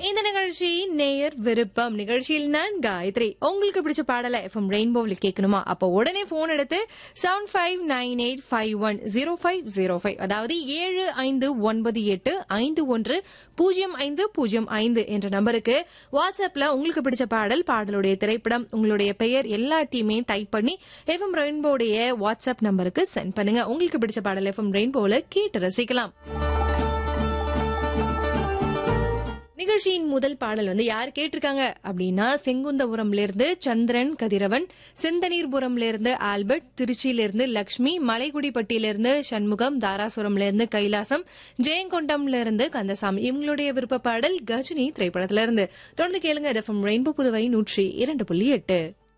இந்த நிகழ்ச்சி நேயர் விருப்பம் நிகழ்ச்சியில் நான் காயத்ரி உங்களுக்கு பிடிச்ச பாடலை எஃப்எம் ரெயின்போவில் கேட்கணுமா அப்போ உடனே போன் எடுத்து seven five nine eight five one zero five zero five அதாவது ஏழு ஐந்து ஒன்பது எட்டு ஐந்து ஒன்று பூஜ்ஜியம் ஐந்து பூஜ்ஜியம் ஐந்து என்ற நம்பருக்கு வாட்ஸ்அப்ல உங்களுக்கு பிடிச்ச பாடல் பாடலுடைய திரைப்படம் உங்களுடைய பெயர் எல்லாத்தையுமே டைப் பண்ணி எஃப்எம் ரெயின்போடைய வாட்ஸ்அப் நம்பருக்கு சென்ட் பண்ணுங்க உங்களுக்கு பிடிச்ச பாடல் எஃப்எம் ரெயின்போல கேட்டு ரசிக்கலாம் நிகழ்ச்சியின் முதல் பாடல் வந்து யார் கேட்டிருக்காங்க அப்படின்னா செங்குந்தபுரம்ல இருந்து சந்திரன் கதிரவன் செந்தனீர்புரம்ல இருந்து ஆல்பர்ட் திருச்சியில இருந்து லக்ஷ்மி மலைக்குடிப்பட்டியில இருந்து சண்முகம் தாராசுரம்ல இருந்து கைலாசம் ஜெயங்கொண்டம்ல இருந்து கந்தசாமி இவங்களுடைய விருப்ப பாடல் கஜினி திரைப்படத்துல இருந்து தொடர்ந்து கேளுங்க ரெயின்போ புதுவை நூற்றி இரண்டு புள்ளி எட்டு